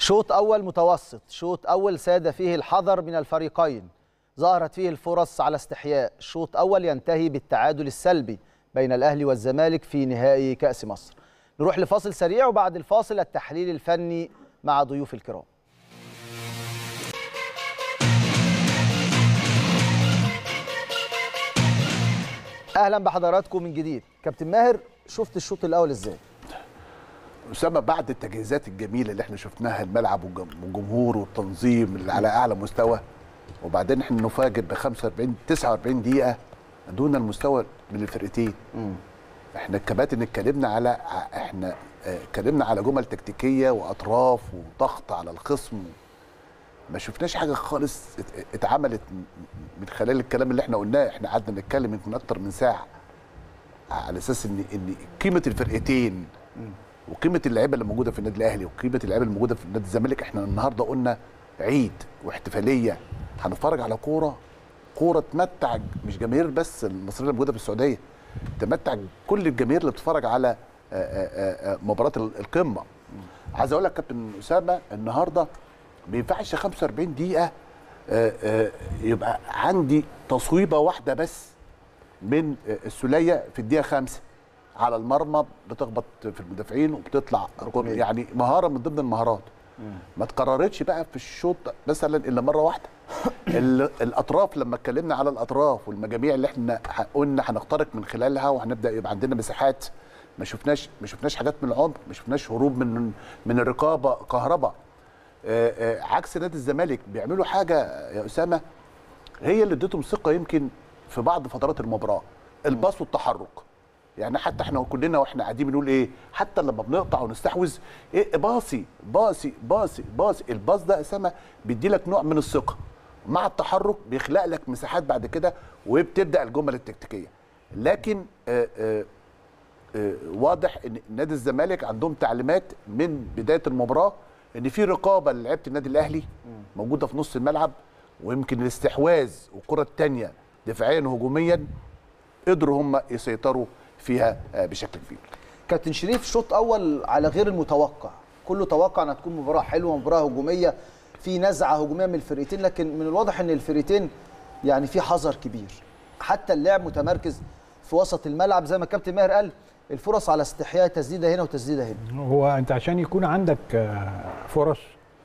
شوط أول متوسط شوط أول ساد فيه الحذر من الفريقين ظهرت فيه الفرص على استحياء شوط أول ينتهي بالتعادل السلبي بين الأهلي والزمالك في نهائي كأس مصر نروح لفاصل سريع وبعد الفاصل التحليل الفني مع ضيوف الكرام اهلا بحضراتكم من جديد كابتن ماهر شفت الشوط الاول ازاي اسامه بعد التجهيزات الجميله اللي احنا شفناها الملعب والجم- والجمهور والتنظيم اللي على اعلى مستوى وبعدين احنا نفاجئ ب 45 49 دقيقه دون المستوى من الفرقتين احنا الكباتن اتكلمنا على ع- احنا آه، اتكلمنا على جمل تكتيكيه واطراف وضغط على الخصم ما شفناش حاجه خالص ات- اتعملت م- من خلال الكلام اللي احنا قلناه احنا قعدنا نتكلم يمكن اكتر من ساعه على اساس ان ان قيمه الفرقتين وقيمه اللعيبه اللي موجوده في النادي الاهلي وقيمه اللعيبه اللي موجوده في نادي الزمالك احنا النهارده قلنا عيد واحتفاليه هنتفرج على كوره كوره تمتع مش جماهير بس المصريه اللي موجوده في السعوديه تمتع كل الجماهير اللي بتتفرج على آه، آه، آه، مباراه ال- القمه عايز اقول لك كابتن اسامه النهارده ما ينفعش 45 دقيقه آه، آه، يبقى عندي تصويبه واحده بس من آه، السوليه في الدقيقه خمسة على المرمى بتخبط في المدافعين وبتطلع ركنية. يعني مهاره من ضمن المهارات ما اتكررتش بقى في الشوط مثلا الا مره واحده ال- الاطراف لما اتكلمنا على الاطراف والمجاميع اللي احنا ح- قلنا هنخترق من خلالها وهنبدا يبقى عندنا مساحات ما شفناش ما شفناش حاجات من العمق ما شفناش هروب من من الرقابه كهرباء آه، آه، عكس نادي الزمالك بيعملوا حاجه يا اسامه هي اللي اديتهم ثقه يمكن في بعض فترات المباراه الباص والتحرك يعني حتى احنا كلنا واحنا قاعدين بنقول ايه حتى لما بنقطع ونستحوذ ايه باصي باصي باصي باصي الباص ده اسامه بيدي لك نوع من الثقه مع التحرك بيخلق لك مساحات بعد كده وبتبدا الجمل التكتيكيه لكن آه آه آه، واضح ان نادي الزمالك عندهم تعليمات من بدايه المباراه ان في رقابه للعيبه النادي الاهلي موجوده في نص الملعب ويمكن الاستحواذ والكره الثانيه دفاعيا وهجوميا قدروا هم يسيطروا فيها آه، بشكل كبير كابتن شريف شوط اول على غير المتوقع كله توقع انها تكون مباراه حلوه مباراه هجوميه في نزعه هجوميه من الفرقتين لكن من الواضح ان الفرقتين يعني في حذر كبير حتى اللاعب متمركز في وسط الملعب زي ما الكابتن ماهر قال الفرص على استحياء تسديده هنا وتسديده هنا هو انت عشان يكون عندك آه، فرص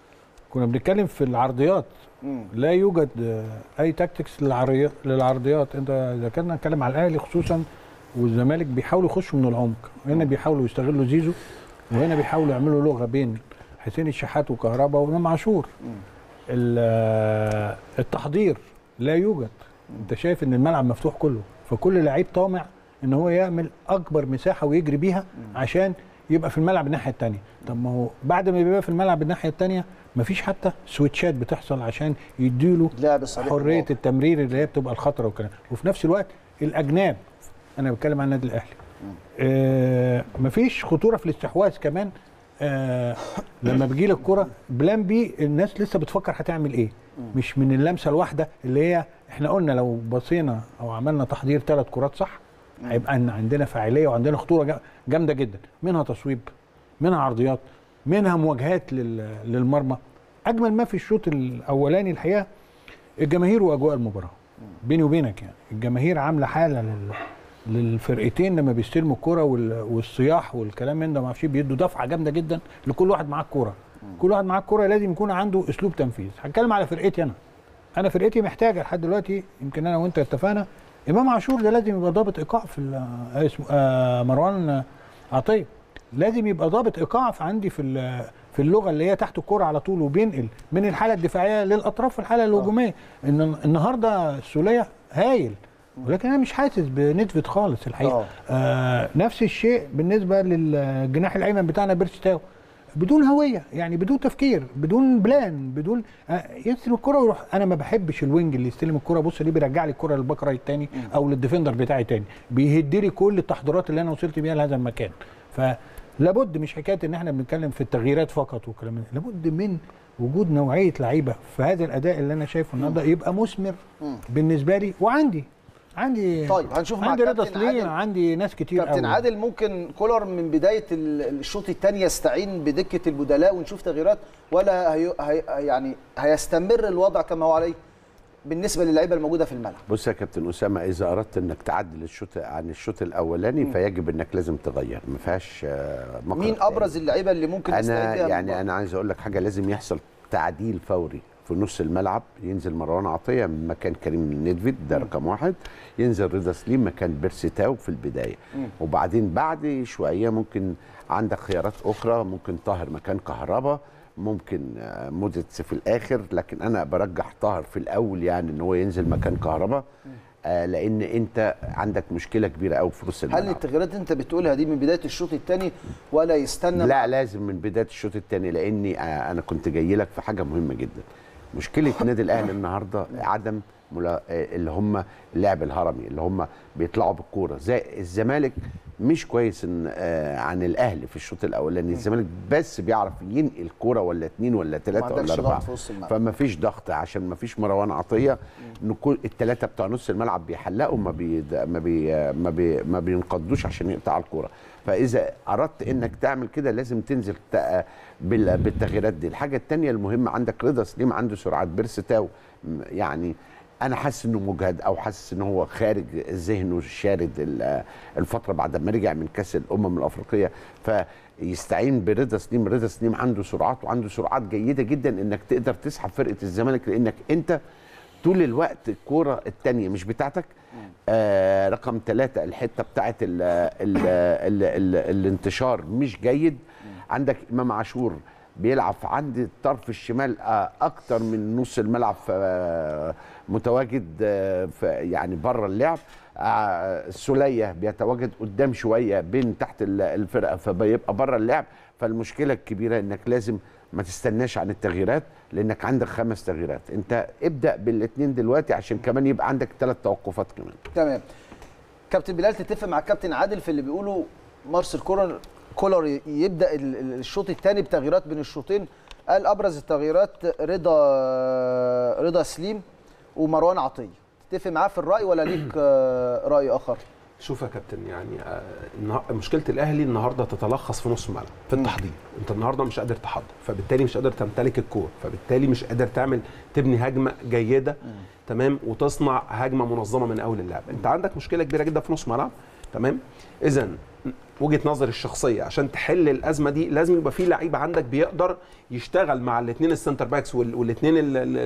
كنا بنتكلم في العرضيات لا يوجد آه، اي تاكتكس للعرضيات للعرضيات انت اذا كنا نتكلم على الاهلي خصوصا والزمالك بيحاولوا يخشوا من العمق هنا بيحاولوا يستغلوا زيزو وهنا بيحاولوا يعملوا لغه بين حسين الشحات وكهربا وامام عاشور ال- آه، التحضير لا يوجد انت شايف ان الملعب مفتوح كله فكل لعيب طامع ان هو يعمل اكبر مساحه ويجري بيها عشان يبقى في الملعب الناحيه الثانيه طب ما هو بعد ما بيبقى في الملعب الناحيه الثانيه مفيش حتى سويتشات بتحصل عشان يديله لعب الصريح حريه والواضح. التمرير اللي هي بتبقى الخطره والكلام وفي نفس الوقت الاجناب انا بتكلم عن النادي الاهلي آه مفيش خطوره في الاستحواذ كمان آه لما بيجي لك كره بلان بي الناس لسه بتفكر هتعمل ايه مش من اللمسه الواحده اللي هي احنا قلنا لو بصينا او عملنا تحضير ثلاث كرات صح هيبقى إن عندنا فاعليه وعندنا خطوره جا- جامده جدا منها تصويب منها عرضيات منها مواجهات لل- للمرمى اجمل ما في الشوط الاولاني الحقيقه الجماهير واجواء المباراه بيني وبينك يعني الجماهير عامله حاله لل... للفرقتين لما بيستلموا الكرة وال... والصياح والكلام من ده ما اعرفش بيدوا دفعه جامده جدا لكل واحد معاه الكوره كل واحد معاه الكوره لازم يكون عنده اسلوب تنفيذ هتكلم على فرقتي انا انا فرقتي محتاجه لحد دلوقتي يمكن انا وانت اتفقنا امام عاشور ده لازم يبقى ضابط ايقاع في ال- آه اسمه آه مروان آه، عطيه لازم يبقى ضابط ايقاع في عندي في ال- في اللغه اللي هي تحت الكوره على طول وبينقل من الحاله الدفاعيه للاطراف في الحاله الهجوميه ان النهارده السوليه هايل ولكن انا مش حاسس بنتفت خالص الحقيقه آه. آه نفس الشيء بالنسبه للجناح الايمن بتاعنا بيرش تاو بدون هويه يعني بدون تفكير بدون بلان بدون آه يستلم الكره ويروح انا ما بحبش الوينج اللي يستلم الكره بص ليه بيرجع لي الكره للباك رايت تاني او للديفندر بتاعي تاني بيهد لي كل التحضيرات اللي انا وصلت بيها لهذا المكان فلابد مش حكايه ان احنا بنتكلم في التغييرات فقط والكلام ده لابد من وجود نوعيه لعيبه في هذا الاداء اللي انا شايفه النهارده يبقى مثمر بالنسبه لي وعندي عندي طيب، هنشوف مع عندي رضا كابتن سليم عادل. عندي ناس كتير كابتن قوي. عادل ممكن كولر من بدايه ال- الشوط الثاني يستعين بدكه البدلاء ونشوف تغييرات ولا هي هي يعني هيستمر الوضع كما هو عليه بالنسبه للعيبه الموجوده في الملعب بص يا كابتن اسامه اذا اردت انك تعدل الشوط عن الشوط الاولاني فيجب انك لازم تغير ما فيهاش آه، مقر مين تاني. ابرز اللعيبه اللي ممكن نستعين انا بيها يعني المباراة؟ انا عايز اقول لك حاجه لازم يحصل تعديل فوري في نص الملعب ينزل مروان عطيه من مكان كريم نيدفيد ده رقم واحد ينزل رضا سليم مكان بيرسي تاو في البدايه وبعدين بعد شويه ممكن عندك خيارات اخرى ممكن طاهر مكان كهربا ممكن آه، موديتس في الاخر لكن انا برجح طاهر في الاول يعني ان هو ينزل مكان كهربا آه لان انت عندك مشكله كبيره قوي في نص الملعب هل التغييرات اللي انت بتقولها دي من بدايه الشوط الثاني ولا يستنى لا لازم من بدايه الشوط الثاني لاني آه، انا كنت جاي لك في حاجه مهمه جدا مشكله النادي الاهلي النهارده عدم ملا... آه، اللي هم اللعب الهرمي اللي هم بيطلعوا بالكوره زي الزمالك مش كويس إن آه عن الاهلي في الشوط الاولاني الزمالك بس بيعرف ينقل كوره ولا اتنين ولا تلاته عندكش ولا اربعه ضغط في وسط الملعب. فما فيش ضغط عشان ما فيش مروان عطيه ان كل الثلاثه بتوع نص الملعب بيحلقوا ما بي ما بي ما, بي ما بينقضوش عشان يقطع الكوره فاذا اردت انك تعمل كده لازم تنزل تق- بال- بالتغييرات دي الحاجه الثانيه المهمه عندك رضا سليم عنده سرعات بيرس تاو م- يعني انا حاسس انه مجهد او حاسس ان هو خارج ذهنه شارد ال- الفتره بعد ما رجع من كاس الامم الافريقيه فيستعين برضا سليم رضا سليم عنده سرعات وعنده سرعات جيده جدا انك تقدر تسحب فرقه الزمالك لانك انت طول الوقت الكوره الثانيه مش بتاعتك آه رقم ثلاثة الحته بتاعت ال ال ال ال الانتشار مش جيد عندك امام عاشور بيلعب في عند الطرف الشمال آه اكتر من نص الملعب آه متواجد آه في يعني بره اللعب آه سوليه بيتواجد قدام شويه بين تحت ال- الفرقه فبيبقى بره اللعب فالمشكله الكبيره انك لازم ما تستناش عن التغييرات لانك عندك خمس تغييرات انت ابدا بالاثنين دلوقتي عشان كمان يبقى عندك ثلاث توقفات كمان تمام كابتن بلال تتفق مع كابتن عادل في اللي بيقوله مارسيل كولر كولر ي- يبدا ال- ال- الشوط الثاني بتغييرات بين الشوطين قال ابرز التغييرات رضا رضا سليم ومروان عطيه تتفق معاه في الراي ولا ليك آه، راي اخر شوف يا كابتن يعني آه، النها- مشكله الاهلي النهارده تتلخص في نص الملعب في التحضير انت النهارده مش قادر تحضر فبالتالي مش قادر تمتلك الكوره فبالتالي مش قادر تعمل تبني هجمه جيده تمام وتصنع هجمه منظمه من اول اللعب انت عندك مشكله كبيره جدا في نص الملعب تمام اذا وجهه نظري الشخصيه عشان تحل الازمه دي لازم يبقى في لعيب عندك بيقدر يشتغل مع الاثنين السنتر باكس والاثنين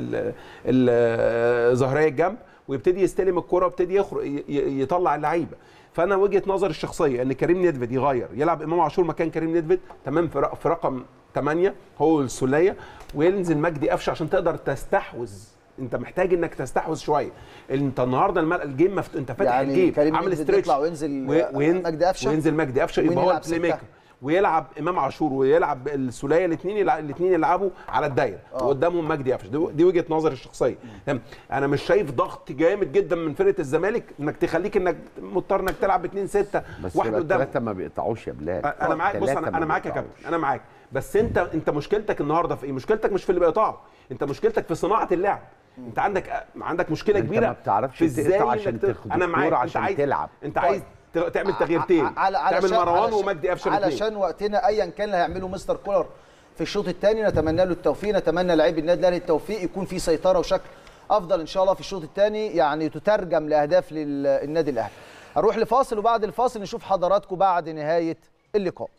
ظهريه الجنب ويبتدي يستلم الكره ويبتدي يخرج ي- ي- يطلع اللعيبه فانا وجهه نظري الشخصيه ان كريم نيدفيد يغير يلعب امام عاشور مكان كريم نيدفيد تمام في رق- في رقم 8 هو السوليه وينزل مجدي قفشه عشان تقدر تستحوذ انت محتاج انك تستحوذ شويه انت النهارده الم- الجيم مفت... انت فاتح يعني الجيم كريم عامل نيدفيد ستريتش يطلع وينزل و... وين... مجدي قفشة؟ وينزل مجدي قفشه ومين يبقى هو يلعب البلاي ستة؟ ميكر ويلعب امام عاشور ويلعب السوليه الاثنين الاثنين يلعبوا على الدايره وقدامهم مجدي قفشه دي, دي وجهه نظري الشخصيه تمام انا مش شايف ضغط جامد جدا من فرقه الزمالك انك تخليك انك مضطر انك تلعب باثنين سته بس واحد قدام الثلاثه ما بيقطعوش يا بلال انا معاك بص التلاتة انا ما انا معاك يا بيقطعوش. كابتن انا معاك بس انت انت مشكلتك النهارده في ايه مشكلتك مش في اللي بيقطعه انت مشكلتك في صناعه اللعب انت عندك عندك مشكله انت كبيره ما بتعرفش في ازاي تقطع إنك عشان ت- تاخد انا معاك الكورة انت عشان عايز تلعب. انت طيب. عايز ت- تعمل تغييرتين ع- على تعمل علشان مروان علشان- ومجدي قفشه الاثنين علشان وقتنا ايا كان اللي هيعمله مستر كولر في الشوط الثاني نتمنى له التوفيق نتمنى لاعبي النادي الاهلي التوفيق يكون في سيطره وشكل افضل ان شاء الله في الشوط الثاني يعني تترجم لاهداف للنادي الاهلي هنروح لفاصل وبعد الفاصل نشوف حضراتكم بعد نهايه اللقاء